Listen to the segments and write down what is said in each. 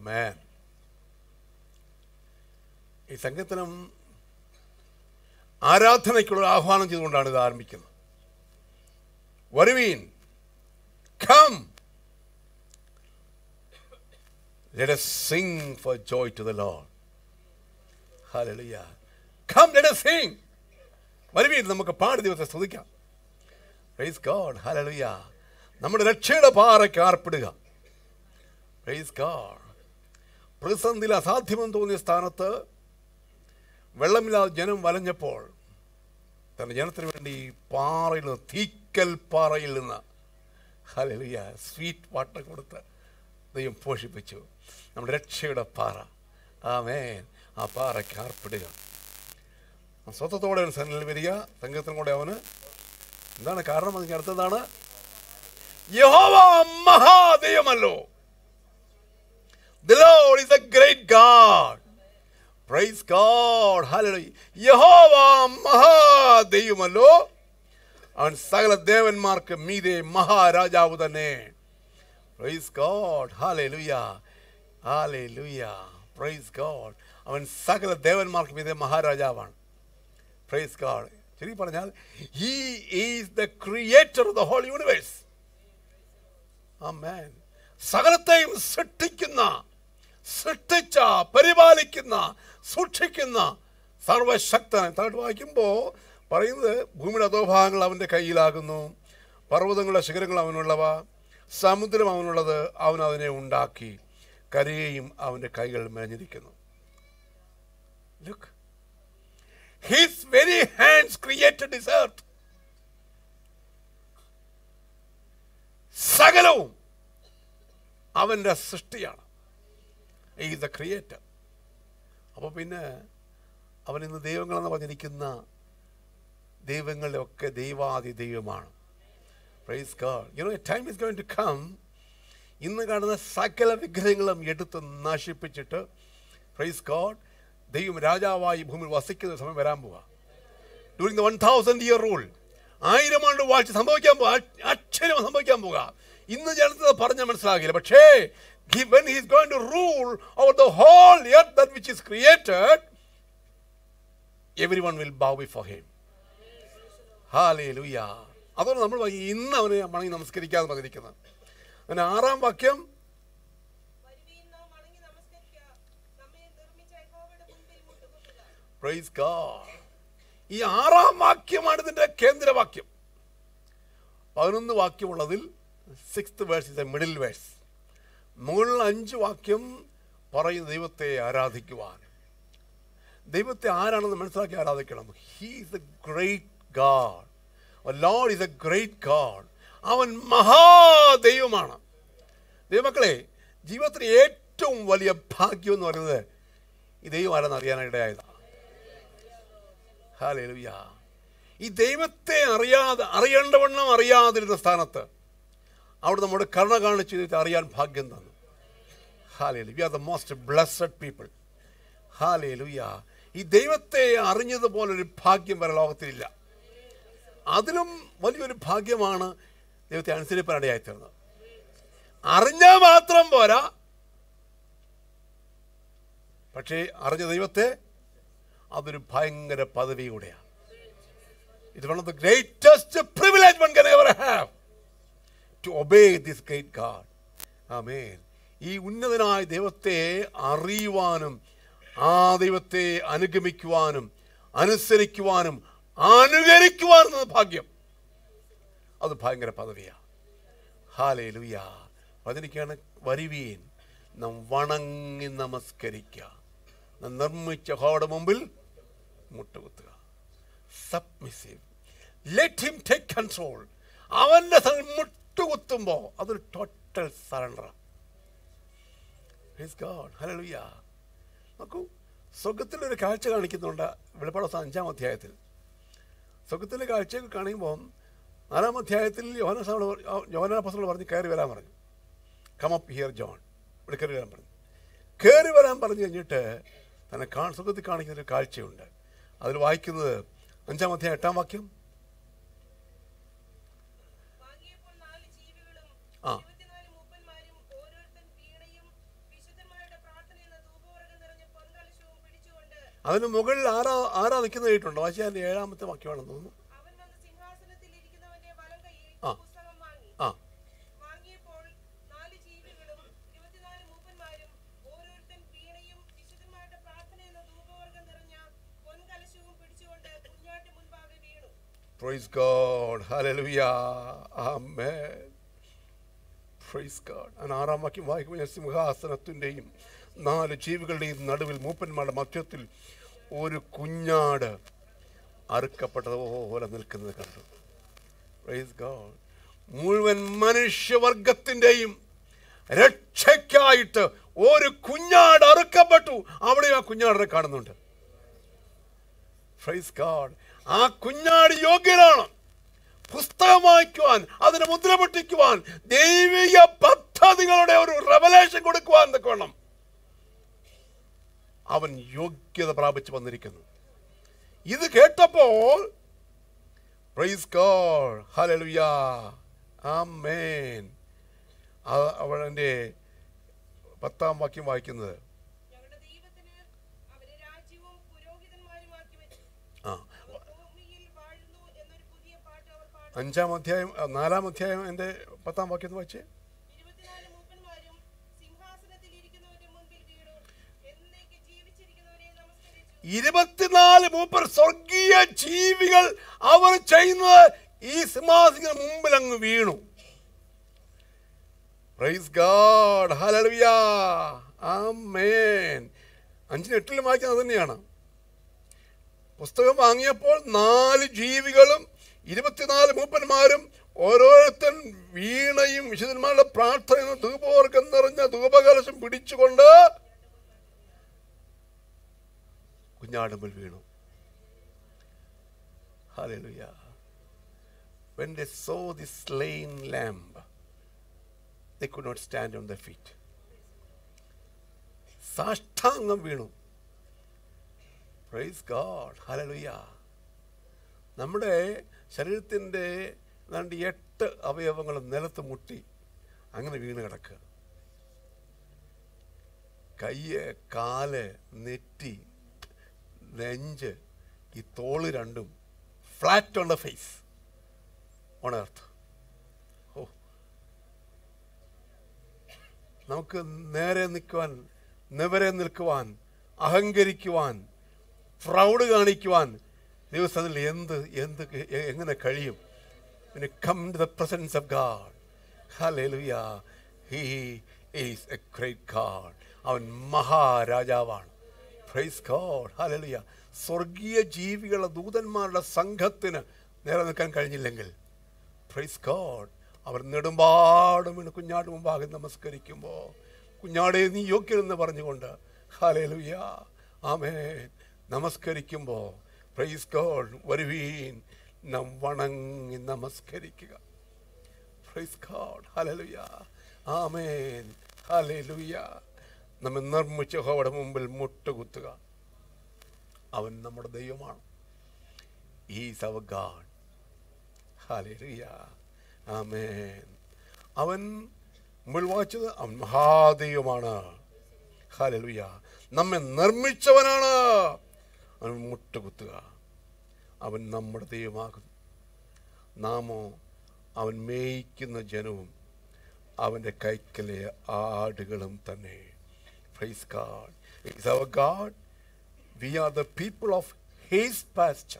ആമേൻ ഈ സങ്കീർത്തനം ആരാധനയ്ക്കുള്ള ആഹ്വാനം ചെയ്തുകൊണ്ടാണ് ഇത് ആരംഭിക്കുന്നത് വരുവീൻ come Let us sing for joy to the Lord. Hallelujah. Come, let us sing. വരുവീൻ നമുക്ക് പാടി ദൈവത്തെ സ്തുതിക്കാം പ്രൈസ് ഗോഡ് ഹല്ലേലൂയ നമ്മുടെ രക്ഷയുടെ പാറയ്ക്ക് ആർപ്പിടുക പ്രൈസ് ഗോഡ് പ്രതിസന്ധിയിൽ അസാധ്യമെന്ന് തോന്നിയ സ്ഥാനത്ത് വെള്ളമില്ലാതെ ജനം വലഞ്ഞപ്പോൾ തന്റെ ജനത്തിന് വേണ്ടി പാറയിൽ നിന്ന് തീക്കൽ പാറയിൽ നിന്ന് ഹല്ലേലൂയ സ്വീറ്റ് വാട്ടർ കൊടുത്ത് ദൈവം പോഷിപ്പിച്ചു നമ്മുടെ രക്ഷയുടെ പാറ ആമേൻ ആ പാറയ്ക്ക് ആർപ്പിടുക സ്വത്വത്തോടെ അവൻ സന്നിൽ വരിക സംഘത്തിനും കൂടെ അവന് എന്താണ് കാരണം അതിന് അടുത്തതാണ് യഹോവ മഹാദൈവമല്ലോ The Lord is a great God. Praise God. Hallelujah. യഹോവ മഹാദൈവമല്ലോ അവൻ സകല ദേവന്മാർക്ക് മീതെ മഹാരാജാവ് തന്നെ praise God hallelujah hallelujah praise God അവൻ സകല ദേവന്മാർക്ക് മീതെ മഹാരാജാവാണ് പ്രൈസ് ഗോഡ് ശരി പറഞ്ഞാൽ he is the creator of the whole universe amen സകലത്തെയും സൃഷ്ടിക്കുന്ന സൃഷ്ടിച്ച പരിപാലിക്കുന്ന സൂക്ഷിക്കുന്ന സർവശക്തൻ താഴോട്ട് വായിക്കുമ്പോൾ പറയുന്നത് ഭൂമിയുടെ അധോഭാഗങ്ങൾ അവൻ്റെ കയ്യിലാകുന്നു പർവ്വതങ്ങളുടെ ശിഖരങ്ങൾ അവനുള്ളവ സമുദ്രം അവനുള്ളത് അവൻ അതിനെ ഉണ്ടാക്കി കരയെയും അവൻ്റെ കൈകൾ മെനഞ്ഞിരിക്കുന്നു look his very hands created this earth സകലവും അവൻ്റെ സൃഷ്ടിയാണ് ഈസ് ദ ക്രിയേറ്റർ അപ്പോൾ പിന്നെ അവൻ ഇന്ന് ദൈവങ്ങളെന്ന് പറഞ്ഞിരിക്കുന്ന ദൈവങ്ങളുടെ ഒക്കെ ദൈവാദി ദൈവമാണ് praise God you know a time is going to come ഇന്ന് കാണുന്ന സകല വിഗ്രഹങ്ങളും എടുത്ത് നശിപ്പിച്ചിട്ട് പ്രൈസ് ഗോഡ് ദൈവം രാജാവായി ഭൂമിയിൽ വസിക്കുന്ന സമയം വരാൻ പോവാ during the one thousand year rule ആയിരം ആണ്ട് വാഴ്ച സംഭവിക്കാൻ പോവാ അക്ഷരം സംഭവിക്കാൻ പോവുക ഇന്ന് ജനത പറഞ്ഞ മനസ്സിലാകില്ല പക്ഷേ he- when he is going to rule over the whole earth that which is created everyone will bow before him ഹാലേലുയ അതുകൊണ്ട് നമ്മൾ പറയും, ഇന്ന് അവനെ മണങ്ങി നമസ്കരിക്കാതെ പറഞ്ഞിരിക്കുന്നത് അങ്ങനെ ആറാം വാക്യം വരുവീൻ നാം വണങ്ങി നമസ്കരിക്കുക. നമ്മെ നിർമ്മിച്ച യഹോവയുടെ മുൻപിൽ മുട്ടുകുത്തുക. പ്രൈസ് ഗാഡ് ഈ ആറാം വാക്യമാണ് ഇതിന്റെ കേന്ദ്രവാക്യം പതിനൊന്ന് വാക്യമുള്ളതിൽ sixth verse is a middle verse മുകളിൽ അഞ്ച് വാക്യം പറയുന്ന ദൈവത്തെ ആരാധിക്കുവാൻ ദൈവത്തെ ആരാണെന്ന് മനസ്സിലാക്കി ആരാധിക്കണം he is a great God Lord is a great God അവൻ മഹാദൈവമാണ് ദൈവമക്കളെ ജീവിതത്തിൽ ഏറ്റവും വലിയ ഭാഗ്യം എന്ന് പറയുന്നത് ഈ ദൈവം ആരെന്ന് അറിയാനായിടയായതാണ് ഹാലേലുയ ഈ ദൈവത്തെ അറിയാതെ അറിയേണ്ടവണ്ണം അറിയാതിരുന്ന സ്ഥാനത്ത് അവിടെ നമ്മുടെ കരുണ കാണിച്ച് ദൈവത്തെ അറിയാൻ ഭാഗ്യം തന്നു ഹാലേലു we are the most blessed people ഹാലേലുയ ഈ ദൈവത്തെ അറിഞ്ഞതുപോലൊരു ഭാഗ്യം വരെ ലോകത്തിലില്ല അതിലും വലിയൊരു ഭാഗ്യമാണ് ദൈവത്തെ അനുസരിപ്പാനിടയായി തീർന്നത് അറിഞ്ഞാൽ മാത്രം പോരാ പക്ഷേ അറിഞ്ഞ ദൈവത്തെ അതൊരു ഭയങ്കര പദവി കൂടെയാണ് ഇത് one of the greatest privilege one can ever have to obey this great God ആമേൻ ഈ ഉന്നതനായ ദൈവത്തെ അറിയുവാനും ആ ദൈവത്തെ അനുഗമിക്കുവാനും അനുസരിക്കുവാനും അനുകരിക്കുവാനും എന്നത് ഭാഗ്യം അത് ഭയങ്കര പദവിയാണ് ഹാലേ ലുയ വചനിക്കാണ് വരുവീൻ നാം വണങ്ങി നമസ്കരിക്കുക നാം നിർമ്മിച്ച ഹോയുടെ മുമ്പിൽ മുട്ടുകുത്തുക submissive let him take control അവന്റെ സ- മുട്ടുകുത്തുമ്പോൾ അതൊരു ടോട്ടൽ സറണ്ടർ ഹല്ലേലൂയ നോക്കൂ സ്വർഗത്തിലൊരു കാഴ്ച കാണിക്കുന്നുണ്ട് വെളിപ്പാട് ദിവസം അഞ്ചാം അധ്യായത്തിൽ സ്വർഗത്തിലെ കാഴ്ചയൊക്കെ കാണുമ്പോൾ നാലാം അധ്യായത്തിൽ യോഹനാപസ്തോട് പറഞ്ഞ് കയറി വരാൻ പറഞ്ഞു കം അപ്പ് ഹിയർ ജോൺ ഇവിടെ കയറി വരാൻ പറഞ്ഞു കയറി വരാൻ പറഞ്ഞു കഴിഞ്ഞിട്ട് തന്നെ കാ സുഖത്തിൽ കാണിക്കുന്ന ഒരു കാഴ്ചയുണ്ട് അതിൽ വായിക്കുന്നത് അഞ്ചാം അധ്യായം എട്ടാം വാക്യം വാങ്ങിയപ്പോൾ നാല് ജീവികളും ആ. ഇരുപത്തിനാല് മൂപ്പന്മാരും ഓരോരുത്തൻ വീണയും വിശുദ്ധന്മാരുടെ അതിന് മുകളിൽ ആരാ ആരാ നിൽക്കുന്ന കേട്ടുണ്ടോ പക്ഷേ അതിൻ്റെ ഏഴാമത്തെ വാക്യമാണെന്ന് തോന്നുന്നു അവൻ വന്ന് സിംഹാസനത്തിൽ ഇരിക്കുന്നവന്റെ വലം കൈയിൽ ആ. പുസ്തകം വാങ്ങി ആ വാങ്ങിയപ്പോൾ നാല് ജീവികളും ഇരുപത്തിനാല് മൂപ്പന്മാരും ഓരോരുത്തൻ വീണയും വിശുദ്ധന്മാരുടെ പ്രാർത്ഥന എന്ന ധൂപവർഗം നിറഞ്ഞ പൊൻകലശവും പിടിച്ചുകൊണ്ട് കുഞ്ഞാട്ടി മുൻപാകെ വീണു Praise God. Hallelujah. Amen. Praise God. ഞാൻ ആറാം വാക്യം വായിക്കുമ്പോൾ ഞാൻ സിംഹാസനത്തിൻ്റെയും നാല് ജീവികളുടെയും നടുവിൽ മൂപ്പന്മാരുടെ മധ്യത്തിൽ ഒരു കുഞ്ഞാട് അറുക്കപ്പെട്ടതുപോലെ നിൽക്കുന്നത് കണ്ടു പ്രൈസ് ഗോഡ് മുഴുവൻ മനുഷ്യവർഗത്തിൻ്റെയും രക്ഷയ്ക്കായിട്ട് ഒരു കുഞ്ഞാട് അറുക്കപ്പെട്ടു അവിടെ ആ കുഞ്ഞാടിനെ കാണുന്നുണ്ട് പ്രൈസ് ഗാഡ് ആ കുഞ്ഞാട് യോഗ്യനാണ് പുസ്തകം വായിക്കുവാൻ അതിന് മുദ്ര പൊട്ടിക്കുവാൻ ദൈവിക പദ്ധതികളുടെ ഒരു റെവലേഷൻ കൊടുക്കുവാൻ എന്നൊക്കെ വേണം അവൻ യോഗ്യത പ്രാപിച്ചു വന്നിരിക്കുന്നു ഇത് കേട്ടപ്പോൾ പ്രൈസ് ഗോഡ് ഹല്ലേലൂയ ആമേൻ അവൻ്റെ പത്താം വാക്യം വായിക്കുന്നത് ഞങ്ങളുടെ ദൈവത്തിന് അവരെ രാജ്യവും പുരോഹിതന്മാരുമാക്കി വെച്ചു ആ അവർ ഭൂമിയിൽ വാഴുന്നു എന്നൊരു പുതിയ പാട്ട് അവർ പാടും അഞ്ചാം അധ്യായം ആ, നാലാം അധ്യായം എൻ്റെ പത്താം വാക്യം ഒന്ന് വായിച്ചേ ഇരുപത്തിനാല് മൂപ്പന്മാരും സിംഹാസനത്തിൽ ഇരിക്കുന്നവരുടെ മുൻപിൽ വീണു എന്നേക്ക് ജീവിച്ചിരിക്കുന്നവരെ നമസ്കരിച്ചു ഇരുപത്തിനാല് മൂപ്പർ സ്വർഗീയ ജീവികൾ അവർ ചെയ്യുന്നത് ഈ സിംഹാസന മുമ്പിൽ അങ്ങ് വീണു പ്രൈസ് ഗാഡ് ഹല്ലേലൂയ ആമേൻ അഞ്ചിന് എട്ടിലും വായിക്കുന്നത് തന്നെയാണ് പുസ്തകം വാങ്ങിയപ്പോൾ നാല് ജീവികളും ഇരുപത്തിനാല് മൂപ്പന്മാരും ഓരോരുത്തൻ വീണയും വിശുദ്ധന്മാരുടെ പ്രാർത്ഥന ധൂപവർഗം നിറഞ്ഞ ധൂപകലശം പിടിച്ചുകൊണ്ട് കുഞ്ഞാടുമ്പിൽ വീണു Hallelujah. When they saw the slain lamb, they could not stand on their feet. സാഷ്ടാംഗം വീണു പ്രൈസ് ഗാഡ് ഹലലുയ നമ്മുടെ ശരീരത്തിൻ്റെ രണ്ട് എട്ട് അവയവങ്ങളും നിലത്ത് മുട്ടി അങ്ങനെ വീണ് കിടക്കുക കയ്യ് കാല് നെറ്റി നെഞ്ച് ഈ തോള് രണ്ടും flat on the face on earth ഓ നമുക്ക് നേരെ നിൽക്കുവാൻ നെവരെ നിൽക്കുവാൻ അഹങ്കരിക്കുവാൻ പ്രൗഡ് കാണിക്കുവാൻ ദിവസത്തിൽ എന്ത് എന്ത് എ- എങ്ങനെ കഴിയും പിന്നെ come to the presence of God ഹല്ലേലൂയ he is a great God അവൻ മഹാരാജാവാണ് പ്രൈസ് ഗോഡ് ഹല്ലേലൂയ സ്വർഗീയ ജീവികളുടെ ദൂതന്മാരുടെ സംഘത്തിന് നേരെ നിൽക്കാൻ കഴിഞ്ഞില്ലെങ്കിൽ പ്രൈസ് ഗോഡ് അവർ നെടുമ്പാടും വീണ് കുഞ്ഞാട് മുമ്പാകെ നമസ്കരിക്കുമ്പോൾ കുഞ്ഞാടെ നീ യോഗ്യരെന്ന് പറഞ്ഞുകൊണ്ട് ഹാലേലുയ ആമേൻ നമസ്കരിക്കുമ്പോൾ പ്രൈസ് ഗോഡ് വരുവീൻ നാം വണങ്ങി നമസ്കരിക്കുക പ്രൈസ് ഗോഡ് ഹല്ലേലൂയ ആമേൻ ഹല്ലേലൂയ നമ്മെ നിർമ്മിച്ച ഹോയുടെ മുമ്പിൽ മുട്ടുകുത്തുക അവൻ നമ്മുടെ ദൈവമാണ് ഈസ് അവർ ഗാഡ് ഹല്ലേലൂയ ആമേൻ അവൻ മുമ്പിൽ വായിച്ചത് അവൻ മഹാദൈവമാണ് ഹല്ലേലൂയ നമ്മെ നിർമ്മിച്ചവനാണ് അവൻ മുട്ടുകുത്തുക അവൻ നമ്മുടെ ദൈവമാകുന്നു നാമോ അവൻ മേയ്ക്കുന്ന ജനവും അവൻ്റെ കൈക്കലെ ആടുകളും തന്നെ praise God is our God we are the people of his pastor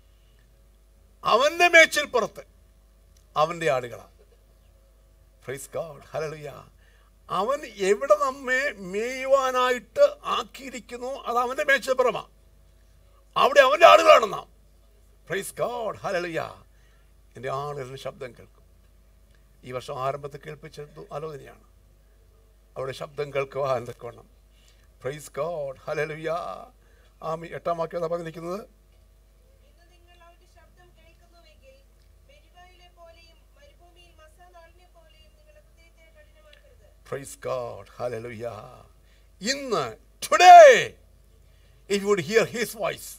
അവൻ്റെ മേച്ചിൽ പുറത്ത് അവൻ്റെ ആടുകളാണ് പ്രൈസ് ഗാഡ് ഹലലുയ അവൻ എവിടെ നമ്മെ മേയുവാനായിട്ട് ആക്കിയിരിക്കുന്നു അത് അവൻ്റെ മേച്ചിൽപ്പുറമാണ് അവിടെ അവൻ്റെ ആടുകളാണ് നാം പ്രൈസ് ഗാഡ് ഹലലുയ എൻ്റെ ആളുകളുടെ ശബ്ദം കേൾക്കും ഈ വർഷം ആരംഭത്തിൽ കേൾപ്പിച്ച ആലോചനയാണ് അവിടെ ശബ്ദം കേൾക്കുവാൻ എന്തൊക്കെ വേണം പ്രൈസ് ഗോഡ് ഹലലുയ ആമി എട്ടാം വാക്യം എന്താ പറഞ്ഞിരിക്കുന്നത് ഇന്ന് നിങ്ങൾ അവന്റെ ശബ്ദം കേൾക്കുന്നുവെങ്കിൽ മെരിബയിലെ പോലെയും മരുഭൂമിയിൽ മസാനാളിനെ പോലെയും നിങ്ങളുടെ ഹൃദയത്തെ കഠിനമാക്കരുത് പ്രൈസ് ഗോഡ് ഹലലുയ ഇന്ന് today if would hear his voice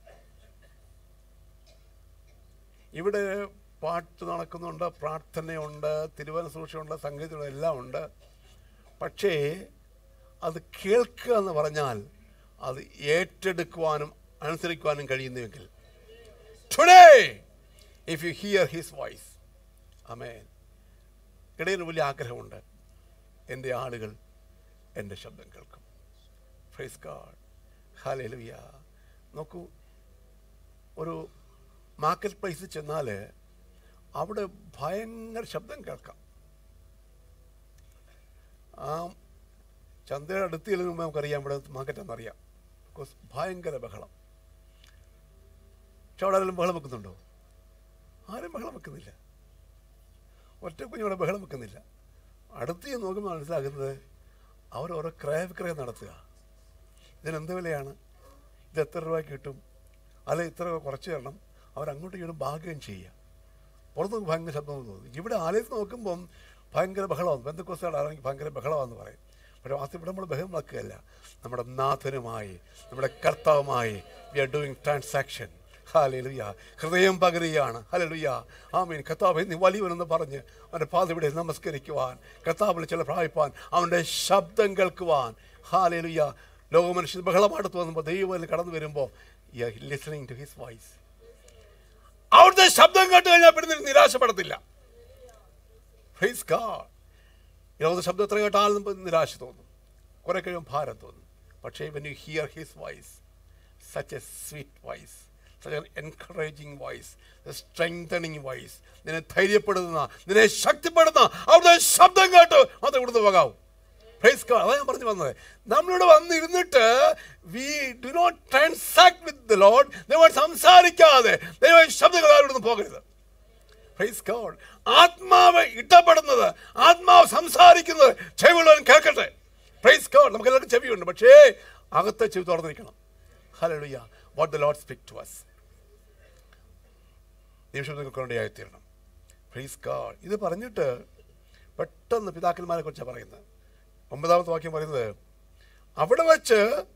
ഇവിടെ പാട്ട് നടക്കുന്നുണ്ട് പ്രാർത്ഥനയുണ്ട് തിരുവന സൂക്ഷിയുണ്ട് സംഗീതമുണ്ട് എല്ലാം ഉണ്ട് പക്ഷേ അത് കേൾക്കുക എന്ന് പറഞ്ഞാൽ അത് ഏറ്റെടുക്കുവാനും അനുസരിക്കുവാനും കഴിയുന്നുവെങ്കിൽ today if you hear his voice അമേൻ ഇടയിൽ വലിയ ആഗ്രഹമുണ്ട് എൻ്റെ ആളുകൾ എൻ്റെ ശബ്ദം കേൾക്കും ഫ്രൈസ് ഗാഡ് ഹാലലുയ നോക്കൂ ഒരു മാർക്കറ്റ് പ്ലേസിൽ ചെന്നാൽ അവിടെ ഭയങ്കര ശബ്ദം കേൾക്കാം ആ ചന്തയുടെ അടുത്ത് ചെല്ലുമ്പോൾ നമുക്കറിയാം ഇവിടെ മാർക്കറ്റ് എന്നറിയാം ബിക്കോസ് ഭയങ്കര ബഹളം പക്ഷെ അവിടെ ആരെങ്കിലും ബഹളം വെക്കുന്നുണ്ടോ ആരും ബഹളം വെക്കുന്നില്ല ഒറ്റ കുഞ്ഞവിടെ ബഹളം വെക്കുന്നില്ല അടുത്ത് ചെന്ന് നോക്കുമ്പോൾ മനസ്സിലാക്കുന്നത് അവർ ഓരോ ക്രയ വിക്രയം നടത്തുക ഇതിനെന്ത് വിലയാണ് ഇത് എത്ര രൂപയ്ക്ക് കിട്ടും അല്ലെ ഇത്ര കുറച്ച് തരണം അവരങ്ങോട്ടും ഇങ്ങോട്ടും ഭാഗ്യം ചെയ്യുക പുറത്ത് നോക്കി ഭയങ്കര ശബ്ദം തോന്നുന്നു ഇവിടെ ആലയത്തിൽ നോക്കുമ്പം ഭയങ്കര ബഹളമാണ് ബന്ധുക്കോസുകളാണെങ്കിൽ ഭയങ്കര ബഹളമാണെന്ന് പറയും പക്ഷേ വാസ്തവം ഇവിടെ നമ്മൾ ബഹളം വെക്കുകയല്ല നമ്മുടെ നാഥനുമായി നമ്മുടെ കർത്താവുമായി വി ആർ ഡൂയിങ് ട്രാൻസാക്ഷൻ ഹാലലുയ ഹൃദയം പകരുകയാണ് ഹലലുയ ആമീൻ കർത്താവ് നീ വലിയവനെന്ന് പറഞ്ഞ് അവൻ്റെ പാതവിടെ നമസ്കരിക്കുവാൻ കർത്താവിൽ ചില പ്രായപ്പാൻ അവൻ്റെ ശബ്ദം കേൾക്കുവാൻ ഹാലലുയ ലോകമനുഷ്യൻ ബഹളമായിട്ട് തോന്നുമ്പോൾ ദൈവം കടന്നു വരുമ്പോൾ ലിസണിങ് ടു ഹിസ് വോയിസ് അവിടുത്തെ ശബ്ദം കേട്ട് കഴിഞ്ഞാൽ പിന്നെ നിന്നെ നിരാശപ്പെടത്തില്ല Praise God. ഈ ലോകത്തെ ശബ്ദം എത്ര കേട്ടാലും നമുക്ക് നിരാശ തോന്നും കുറെ കഴിയുമ്പോൾ ഭാരം തോന്നും പക്ഷേ when you hear his voice such a sweet voice such an encouraging voice strengthening voice നിന്നെ ധൈര്യപ്പെടുത്തുന്ന നിന്നെ ശക്തിപ്പെടുത്തുന്ന അവിടുത്തെ ശബ്ദം കേട്ട് അത് ഇവിടുന്ന് പോകാവും പ്രൈസ് ഗോഡ് അതാ ഞാൻ പറഞ്ഞു വന്നത് നമ്മളിവിടെ വന്നിരുന്നിട്ട് we do not transact with the Lord ദൈവം സംസാരിക്കാതെ ദൈവം ശബ്ദങ്ങൾ ഇവിടുന്ന് പോകരുത് പ്രൈസ് ഗോഡ് ആത്മാവ് ഇടപെടുന്നത് ആത്മാവ് സംസാരിക്കുന്നത് ചെവിയുള്ളവൻ കേൾക്കട്ടെ പ്രൈസ് ഗോഡ് നമുക്ക് എല്ലാവർക്കും ചെവിയുണ്ട് പക്ഷേ അകത്തെ ചെവി തുറന്നിരിക്കണം ഹല്ലേലൂയ what the Lord speak to us ദൈവശബ്ദങ്ങൾക്കൊണ്ടയായിത്തീരണം പ്രൈസ് ഗോഡ് ഇത് പറഞ്ഞിട്ട് പെട്ടെന്ന് പിതാക്കന്മാരെ കുറിച്ചാണ് പറയുന്നത് ഒമ്പതാമത്തെ വാക്യം പറയുന്നത് അവിടെ വച്ച്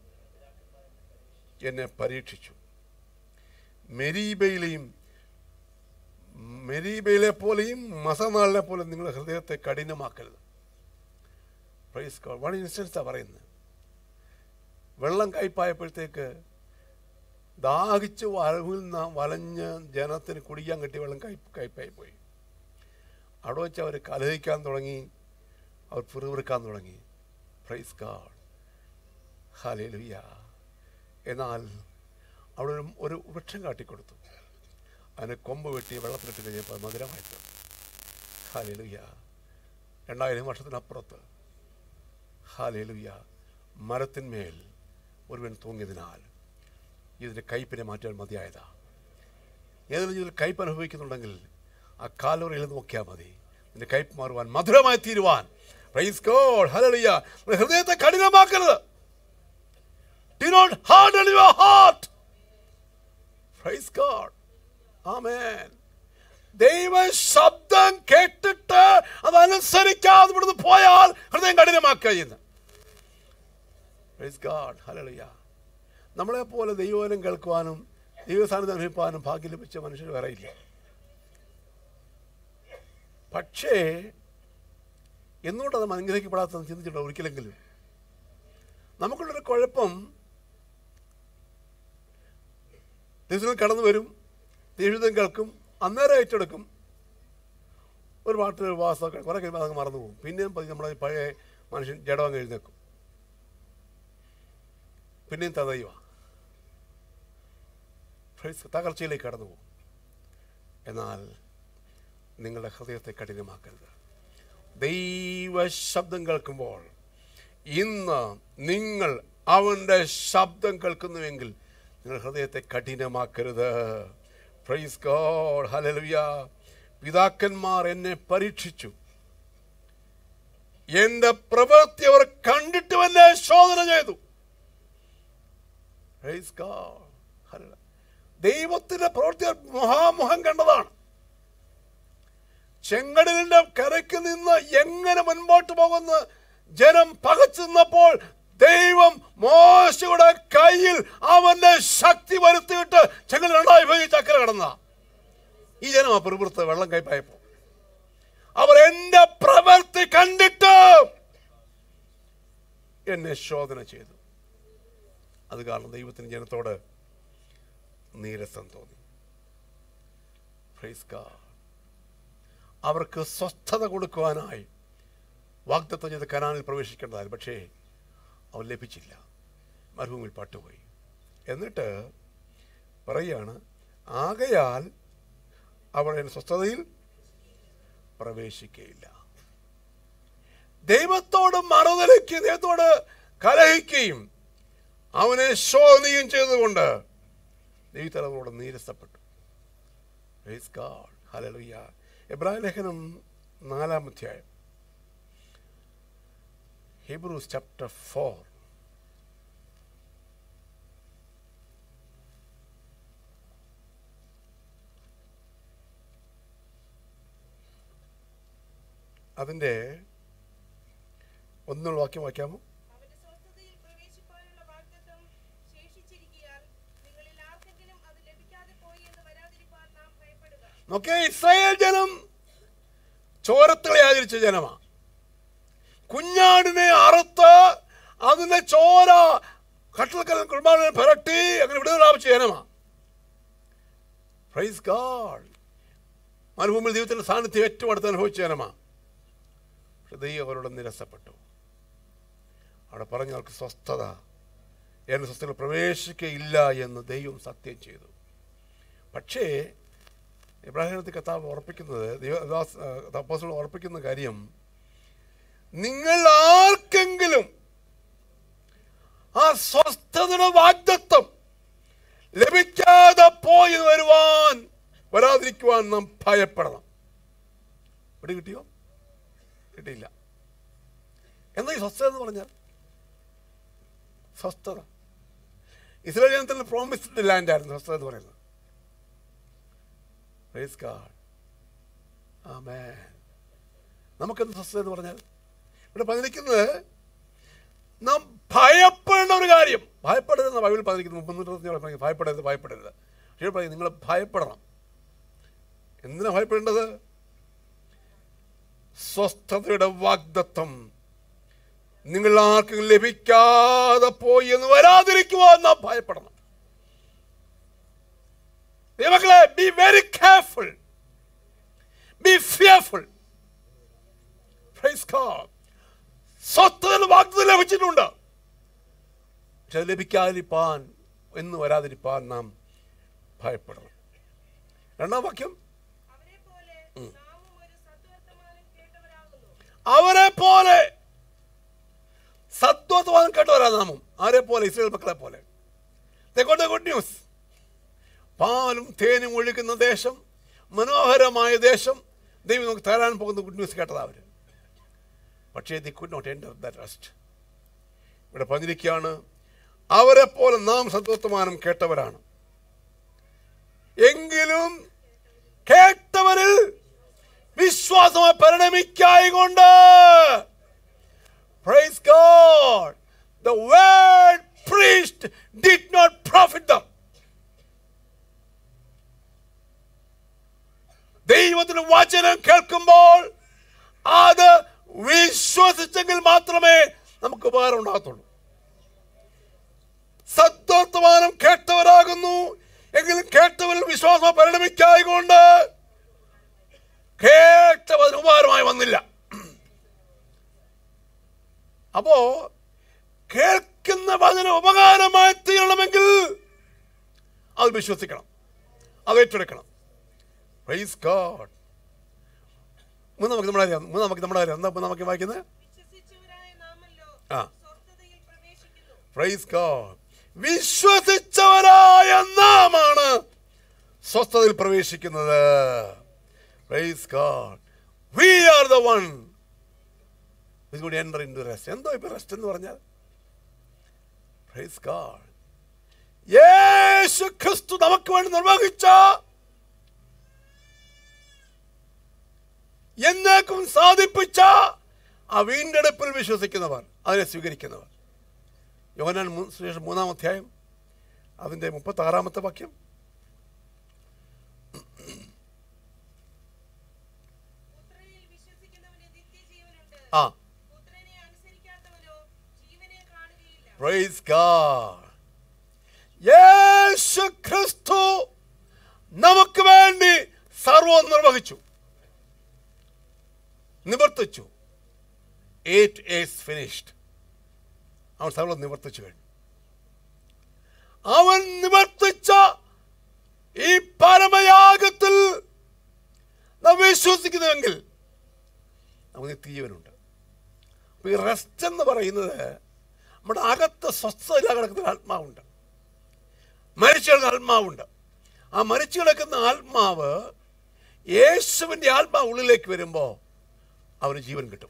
എന്നെ പരീക്ഷിച്ചു മെരീബയിലെയും മെരീബയിലെ പോലെയും മസനാളിനെ പോലെയും നിങ്ങളുടെ ഹൃദയത്തെ കഠിനമാക്കരുത് പ്രൈസ് ഗോഡ് വൺ ഇൻസ്റ്റൻസാണ് പറയുന്നത് വെള്ളം കയ്പായപ്പോഴത്തേക്ക് ദാഹിച്ച് വരവിൽ വലഞ്ഞ് ജനത്തിന് കുടിക്കാൻ കിട്ടിയ വെള്ളം കൈ കയ്പായി പോയി അവിടെ വെച്ച് അവർ കലഹിക്കാൻ തുടങ്ങി അവർ പിറുപിറുക്കാൻ തുടങ്ങി പ്രൈസ് ഗാഡ് ഹാലേലുയ്യ എന്നാൽ അവിടെ ഒരു ഒരു വൃക്ഷം കാട്ടിക്കൊടുത്തു അതിന് കൊമ്പ് വെട്ടി വെള്ളത്തിലിട്ട് കഴിഞ്ഞപ്പോൾ മധുരമായി തീർന്നു ഹാലേലുയ്യ രണ്ടായിരം വർഷത്തിനപ്പുറത്ത് ഹാലേലുയ്യ മരത്തിന്മേൽ ഒരുവൻ തൂങ്ങിയതിനാൽ ഇതിൻ്റെ കയ്പിനെ മാറ്റാൻ മതിയായതാ ഏതെങ്കിലും ഇതിൽ കയ്പ് അനുഭവിക്കുന്നുണ്ടെങ്കിൽ ആ കാലോറിയിൽ നോക്കിയാൽ മതി നിന്റെ കയ്പ് മാറുവാൻ മധുരമായി തീരുവാൻ പ്രൈസ് ഗോഡ് ഹല്ലേലൂയ നിന്റെ ഹൃദയത്തെ കഠിനമാക്കരുത് do not harden your heart praise God ആമേൻ ദൈവ ശബ്ദം കേട്ടിട്ട് അതനുസരിക്കാതെ ഇവിടുന്ന് പോയാൽ ഹൃദയം കഠിനമാക്കുക ചെയ്യുന്നു പ്രൈസ് ഗോഡ് ഹല്ലേലൂയ നമ്മളെ പോലെ ദൈവവനം കേൾക്കുവാനും ദൈവസാന്നിധ്യം അനുഭവിക്കാനും ഭാഗ്യം ലഭിച്ച മനുഷ്യർ വേറെ ഇല്ല പക്ഷേ എന്തുകൊണ്ടത് അനുഗ്രഹിക്കപ്പെടാത്തതെന്ന് ചിന്തിച്ചിട്ടുണ്ടോ ഒരിക്കലെങ്കിലും നമുക്കുള്ളൊരു കുഴപ്പം ദൈവം കടന്നു വരും ദൈവം കേൾക്കും അന്നേരം ഏറ്റെടുക്കും ഒരു പാട്ട് ഒരു വാസമൊക്കെ കുറെ കഴിയുമ്പോൾ അതങ്ങ് മറന്നു പോകും പിന്നെയും പതി നമ്മളെ പഴയ മനുഷ്യൻ ജഡം എഴുന്നേക്കും പിന്നെയും തതയുക തകർച്ചയിലേക്ക് കടന്നു പോകും എന്നാൽ നിങ്ങളുടെ ഹൃദയത്തെ കഠിനമാക്കരുത് ദൈവ ശബ്ദം കേൾക്കുമ്പോൾ ഇന്ന് നിങ്ങൾ അവൻ്റെ ശബ്ദം കേൾക്കുന്നുവെങ്കിൽ നിങ്ങൾ ഹൃദയത്തെ കഠിനമാക്കരുത് പ്രൈസ് ഗോഡ് ഹല്ലേലൂയ പിതാക്കന്മാർ എന്നെ പരീക്ഷിച്ചു എന്റെ പ്രവൃത്തി അവർ കണ്ടിട്ട് എന്നെ ശോധന ചെയ്തു Praise God. Hallelujah. ദൈവത്തിന്റെ പ്രവൃത്തി അവർ മഹാമുഖം കണ്ടതാണ് ചെങ്കടലിന്റെ കരയ്ക്ക് നിന്ന് എങ്ങനെ മുൻപോട്ട് പോകുന്ന ജനം പകച്ചു നിന്നപ്പോൾ ദൈവം മോശയുടെ കയ്യിൽ അവന്റെ ശക്തി വരുത്തിയിട്ട് ചെങ്കൽ രണ്ടായി ഭേദിച്ച് അക്കരെ കടന്ന ഈ ജനം ആ പ്രവൃത്തി വെള്ളം കൈപ്പായപ്പോ അവർ എന്റെ പ്രവൃത്തി കണ്ടിട്ട് എന്നെ ശോധന ചെയ്തു അത് കാരണം ദൈവത്തിന് ജനത്തോട് നീരസം തോന്നി Praise God. അവർക്ക് സ്വസ്ഥത കൊടുക്കുവാനായി വാഗ്ദത്തം ചെയ്ത് കനാനിൽ പ്രവേശിക്കേണ്ടതായി പക്ഷേ അവൻ ലഭിച്ചില്ല മരുഭൂമിയിൽ പാട്ടുപോയി എന്നിട്ട് പറയുകയാണ് ആകയാൽ അവർ എന്നെ സ്വസ്ഥതയിൽ പ്രവേശിക്കുകയില്ല ദൈവത്തോട് മറുതലയ്ക്ക് ദൈവത്തോട് കലഹിക്കുകയും അവനെ ശോധനയും ചെയ്തുകൊണ്ട് ദൈവത്തലവരോട് നീരസപ്പെട്ടു Praise God. Hallelujah. എബ്രാഹിം ലേഖനം നാലാം അധ്യായം ഹീബ്രൂസ് ചാപ്റ്റർ ഫോർ അതിൻ്റെ ഒന്നുള്ള വാക്യം വായിക്കാമോ അവന്റെ സ്വസ്ഥതയിൽ പ്രവേശിപ്പാനുള്ള വാഗ്ദത്തം ശേഷിച്ചിരിക്കയാൽ നിങ്ങളിൽ ആർക്കെങ്കിലും അത് ലഭിക്കാതെ പോയി എന്ന് വരാതിരിപ്പാൻ നാം ഭയപ്പെടുക നോക്കേ ഇസ്രായേൽ ജനം ചോരത്തിളെ ആചരിച്ച ജനമാ കുഞ്ഞാടിനെ അറുത്ത് അതിന്റെ ചോര കട്ടൽക്കൽ കുർബാന പുരട്ടി അങ്ങനെ വിടുതൽ പ്രാപിച്ച ജനമാ പ്രൈസ് ഗാഡ് മരുഭൂമിയിൽ ദൈവത്തിന്റെ സാന്നിധ്യം ഏറ്റവും അടുത്ത് അനുഭവിച്ച ജനമാ പക്ഷെ ദൈവം അവരോട് നിരസപ്പെട്ടു അവിടെ പറഞ്ഞ അവർക്ക് സ്വസ്ഥത എന്റെ സ്വസ്ഥതയിൽ പ്രവേശിക്കയില്ല എന്ന് ദൈവം സത്യം ചെയ്തു പക്ഷേ ഇബ്രാഹിമത്തെ കഥാവ് ഉറപ്പിക്കുന്നത് ദൈവദാസ് തപ്പോസുകൾ ഉറപ്പിക്കുന്ന കാര്യം നിങ്ങൾ ആർക്കെങ്കിലും ആ സ്വസ്ഥതയുടെ വാഗ്ദത്വം ലഭിക്കാതെ പോയി വരുവാൻ വരാതിരിക്കുവാൻ നാം ഭയപ്പെടണം ഇവിടെ കിട്ടിയോ കിട്ടിയില്ല എന്താ ഈ സ്വസ്ഥത എന്ന് പറഞ്ഞാൽ സ്വസ്ഥത ഇസ്രായേൽ ജനത്തിന് പ്രോമിസ്ഡ് ലാൻഡ് ആയിരുന്നു സ്വസ്ഥത എന്ന് പറയുന്നത് പ്രൈസ് ഗാഡ് ആമേൻ നമുക്കെന്ത് സ്വസ്ഥത എന്ന് പറഞ്ഞാൽ ഇവിടെ പറഞ്ഞിരിക്കുന്നത് നാം ഭയപ്പെടേണ്ട ഒരു കാര്യം ഭയപ്പെടരുതെന്ന് ബൈബിൾ പറഞ്ഞിരിക്കുന്നു മുന്നൂറ്റി പറഞ്ഞു ഭയപ്പെടരുത് ഭയപ്പെടരുത് പക്ഷേ പറയും നിങ്ങൾ ഭയപ്പെടണം എന്തിനാ ഭയപ്പെടേണ്ടത് സ്വസ്ഥതയുടെ വാഗ്ദത്വം നിങ്ങൾ ആർക്കും ലഭിക്കാതെ പോയി എന്ന് വരാതിരിക്കുവാൻ നാം ഭയപ്പെടണം ദൈവങ്ങളെ be very careful be fearful സ്വസ്ഥത വാഗ്ദത്തം ലഭിച്ചിട്ടുണ്ട് പക്ഷെ അത് ലഭിക്കാതിരിപ്പാൻ എന്ന് വരാതിരിപ്പാൻ നാം ഭയപ്പെടണം രണ്ടാം വാക്യം അവരെ പോലെ നാമും ഒരു സദ്വർത്തമാനം കേട്ടവരാകുന്നു അവരെ പോലെ സത്വത്വം കേട്ടവരാ നാമും ആരെ പോലെ ഇസ്രയേൽ മക്കളെ പോലെ ഗുഡ് ന്യൂസ് പാലും തേനും ഒഴുകുന്ന ദേശം മനോഹരമായ ദേശം ദൈവം നമുക്ക് തരാൻ പോകുന്ന ഗുഡ് ന്യൂസ് കേട്ടതാ അവര് പക്ഷേ they could not enter the rest ഇവിടെ പറഞ്ഞിരിക്കുകയാണ് അവരെ പോലെ നാം സത്വത്തമാനം കേട്ടവരാണ് എങ്കിലും കേട്ടവരിൽ വിശ്വാസമായി പരിണമിക്കായികൊണ്ട് Praise God. The word preached did not profit them. ദൈവത്തിന് വചനം കേൾക്കുമ്പോൾ അത് വിശ്വസിച്ചെങ്കിൽ മാത്രമേ നമുക്ക് ഉപകാരം ഉണ്ടാകത്തുള്ളൂ സദ്വർത്തമാനം കേട്ടവരാകുന്നു എങ്കിലും കേട്ടവരിൽ വിശ്വാസം പരിണമിക്കായകൊണ്ട് കേട്ടവന് ഉപകാരമായി വന്നില്ല അപ്പോ കേൾക്കുന്ന വചനം ഉപകാരമായി തീരണമെങ്കിൽ അത് വിശ്വസിക്കണം അത് ഏറ്റെടുക്കണം പ്രൈസ് ഗോഡ് മൂന്നാം വാക്യം നമ്മുടെ അറിയാം മൂന്നാം വാക്യം നമ്മുടെ അറിയാം എന്താ മൂന്നാം വാക്യം വായിക്കുന്നത് വിശ്വസിച്ചവരായ നാമല്ലോ ആ. സ്വസ്ഥതയിൽ പ്രവേശിക്കുന്നു പ്രൈസ് ഗോഡ് വിശ്വസിച്ചവരായ നാമാണ് സ്വസ്ഥതയിൽ പ്രവേശിക്കുന്നത് praise God we are the one കൂടി എൻ്റർ ഇൻ റെസ്റ്റ് എന്തോ ഇപ്പൊ റെസ്റ്റ് എന്ന് പറഞ്ഞാൽ പ്രൈസ് ഗോഡ് യേശു ക്രിസ്തു നമുക്ക് വേണ്ടി നിർവഹിച്ച എന്നേക്കും സാധിപ്പിച്ച ആ വീണ്ടെടുപ്പിൽ വിശ്വസിക്കുന്നവർ അതിനെ സ്വീകരിക്കുന്നവർ യോഹനാൻ മൂ- സുവിശേഷം മൂന്നാം അധ്യായം അതിൻ്റെ മുപ്പത്തി ആറാമത്തെ വാക്യം പുത്രനിൽ വിശ്വസിക്കുന്നവന് നിത്യജീവനുണ്ട് ആ പുത്രനെ അനുസരിക്കാത്തവനോ ജീവനെ കാണുകയില്ല പ്രൈസ് ഗാഡ് യേശു ക്രിസ്തു നമുക്ക് വേണ്ടി സർവം നിർവഹിച്ചു നിവർത്തിച്ചു ഇറ്റ് ഈസ് ഫിനിഷ്ഡ് അവൻ സർവം നിവർത്തിച്ചു കഴിഞ്ഞു അവൻ നിവർത്തിച്ച ഈ പരമയാഗത്തിൽ നാം വിശ്വസിക്കുന്നുവെങ്കിൽ നമുക്ക് നിത്യജീവനുണ്ട് അപ്പൊ ഈ റെസ്റ്റ് എന്ന് പറയുന്നത് നമ്മുടെ അകത്ത് സ്വസ്ഥത കിടക്കുന്ന ആത്മാവുണ്ട് മരിച്ചു കിടക്കുന്ന ആത്മാവുണ്ട് ആ മരിച്ചു കിടക്കുന്ന ആത്മാവ് യേശുവിൻ്റെ ആത്മാവ് ഉള്ളിലേക്ക് വരുമ്പോൾ അവന് ജീവൻ കിട്ടും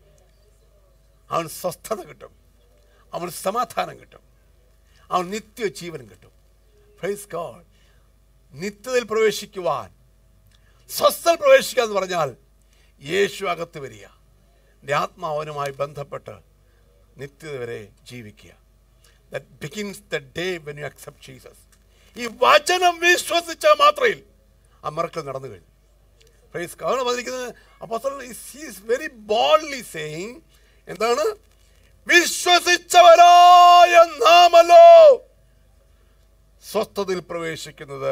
അവന് സ്വസ്ഥത കിട്ടും അവന് സമാധാനം കിട്ടും അവൻ നിത്യജീവൻ കിട്ടും ഫൈസ് ഗോഡ് നിത്യതയിൽ പ്രവേശിക്കുവാൻ സ്വസ്ഥയിൽ പ്രവേശിക്കുക എന്ന് പറഞ്ഞാൽ യേശു അകത്ത് വരിക എൻ്റെ ആത്മാവനുമായി ബന്ധപ്പെട്ട് നിത്യത വരെ ജീവിക്കുക that begins the day when you accept Jesus ഈ വചനം വിശ്വസിച്ചാൽ മാത്രമേ ആ മറക്കൽ നടന്നു കഴിഞ്ഞു പ്രൈസ് കാരണം വന്നിരിക്കുന്നത് അപ്പോൾ ഈസ് വെരി ബോൾഡ്ലി സെയിങ് എന്താണ് വിശ്വസിച്ചവരായ നാമല്ലോ സ്വസ്ഥതയിൽ പ്രവേശിക്കുന്നത്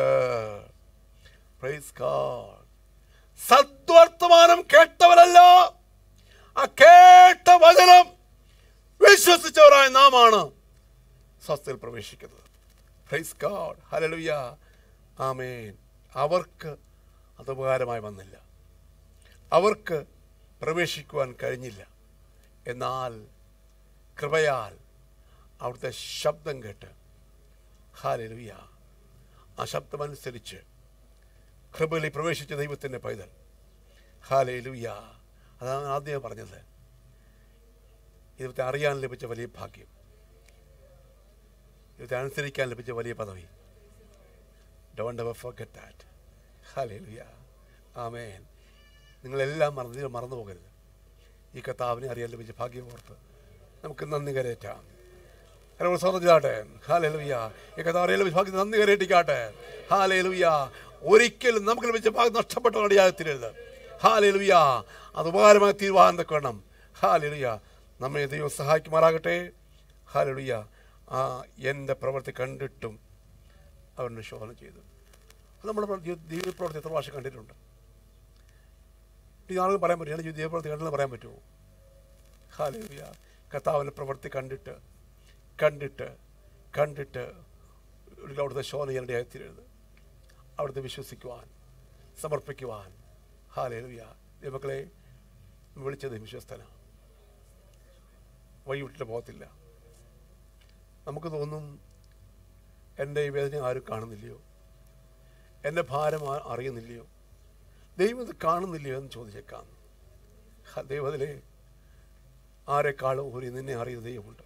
പ്രൈസ് ഗോഡ് സദ്വർത്തമാനം കേട്ടവരല്ല ആ കേട്ട വചനം വിശ്വസിച്ചവരായ നാമാണ് സ്വസ്ഥയിൽ പ്രവേശിക്കുന്നത് പ്രൈസ് ഗോഡ് ഹലലുയ ആമേൻ അവർക്ക് അത് ഉപകാരമായി വന്നില്ല അവർക്ക് പ്രവേശിക്കുവാൻ കഴിഞ്ഞില്ല എന്നാൽ കൃപയാൽ അവിടുത്തെ ശബ്ദം കേട്ട് ഹാലലുയ ആ ശബ്ദമനുസരിച്ച് കൃപയിൽ പ്രവേശിച്ച ദൈവത്തിൻ്റെ പൈതൽ ഹാലലുയ അതാണ് ആദ്യം പറഞ്ഞത് ദൈവത്തെ അറിയാൻ ലഭിച്ച വലിയ ഭാഗ്യം ദൈവത്തെ അനുസരിക്കാൻ ലഭിച്ച വലിയ പദവി ഡോണ്ട് എവർ ഫോർഗെറ്റ് ദാറ്റ് ഹാലലുയ ആമേൻ നിങ്ങളെല്ലാം മറന്ന് നിങ്ങൾ മറന്നു പോകരുത് ഈ കർത്താവിനെ അറിയാൻ ലഭിച്ച ഭാഗ്യം ഓർത്ത് നമുക്ക് നന്ദി കരയറ്റാം ഹലോ സ്വർണ്ണാട്ടെ ഹാലേ ലുയ്യ ഈ കഥ അറിയാൻ ലഭിച്ച ഭാഗ്യം നന്ദി കരയറ്റിക്കാട്ടെ ഹാലേ ലുയ്യ ഒരിക്കലും നമുക്ക് ലഭിച്ച ഭാഗ്യം നഷ്ടപ്പെട്ട അടിയാകത്തിരുത് ഹാലേ ലുയ്യ അത് ഉപകാരമായി തീരുവാൻ വേണം ഹാലേ ലുയ്യ നമ്മെ ദൈവം സഹായിക്കുമാറാകട്ടെ ഹാലേ ലുയ്യ ആ എൻ്റെ പ്രവൃത്തി കണ്ടിട്ടും അവരുടെ ശോധന ചെയ്തു അത് നമ്മുടെ ദൈവ പ്രവൃത്തി എത്ര പ്രാവശ്യം കണ്ടിട്ടുണ്ട് ഈ ആളുകൾ പറയാൻ പറ്റും എൻ്റെ ദൈവ പ്രവൃത്തി കണ്ടെന്ന് പറയാൻ പറ്റുമോ ഹാലേലിയ കർത്താവിൻ്റെ പ്രവൃത്തി കണ്ടിട്ട് കണ്ടിട്ട് കണ്ടിട്ട് ഒരിക്കൽ അവിടുത്തെ ശോധന എൻ്റെ ആയിത്തീരരുത് അവിടുത്തെ വിശ്വസിക്കുവാൻ സമർപ്പിക്കുവാൻ ഹാലേലിയ ദൈവക്കളെ വിളിച്ചത് വിശ്വസ്തന വഴി വിട്ടിട്ട് പോകത്തില്ല നമുക്ക് തോന്നും എൻ്റെ ഈ വേദന ആരും കാണുന്നില്ലയോ എൻ്റെ ഭാരം ആ- അറിയുന്നില്ലയോ ദൈവം ഇത് കാണുന്നില്ലയോ എന്ന് ചോദിച്ചേക്കാം ഹ, ദൈവത്തിലെ ആരെക്കാളും ഒരു നിന്നെ അറിയുന്ന ദൈവമുണ്ട്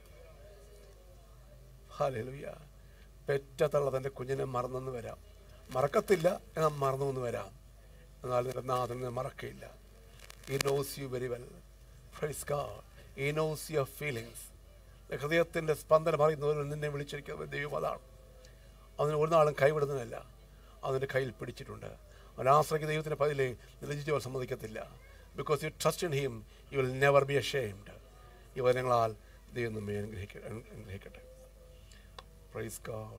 ഹാലലുയ പെറ്റ തള്ള തൻ്റെ കുഞ്ഞിനെ മറന്നെന്ന് വരാം മറക്കത്തില്ല എന്നാൽ മറന്നു എന്ന് വരാം എന്നാൽ നിന്റെ നാഥനെ മറക്കയില്ല he knows you very well praise God he knows your feelings ഹൃദയത്തിൻ്റെ സ്പന്ദനം അറിയുന്നവർ നിന്നെ വിളിച്ചിരിക്കുന്ന ദൈവം അതാണ് അവന് ഒരു നാളും കൈവിടുന്നതല്ല അവൻ്റെ കയ്യിൽ പിടിച്ചിട്ടുണ്ട് അവൻ ആശ്രയിക്കുന്ന ദൈവത്തിൻ്റെ പതിലെ നിലജിച്ച് അവൻ സമ്മതിക്കത്തില്ല because you trust in him you will never be ashamed ഈ വചനങ്ങളാൽ ദൈവം നമ്മെ അനുഗ്രഹിക്ക അനുഗ്രഹിക്കട്ടെ പ്രൈസ് ഗോഡ്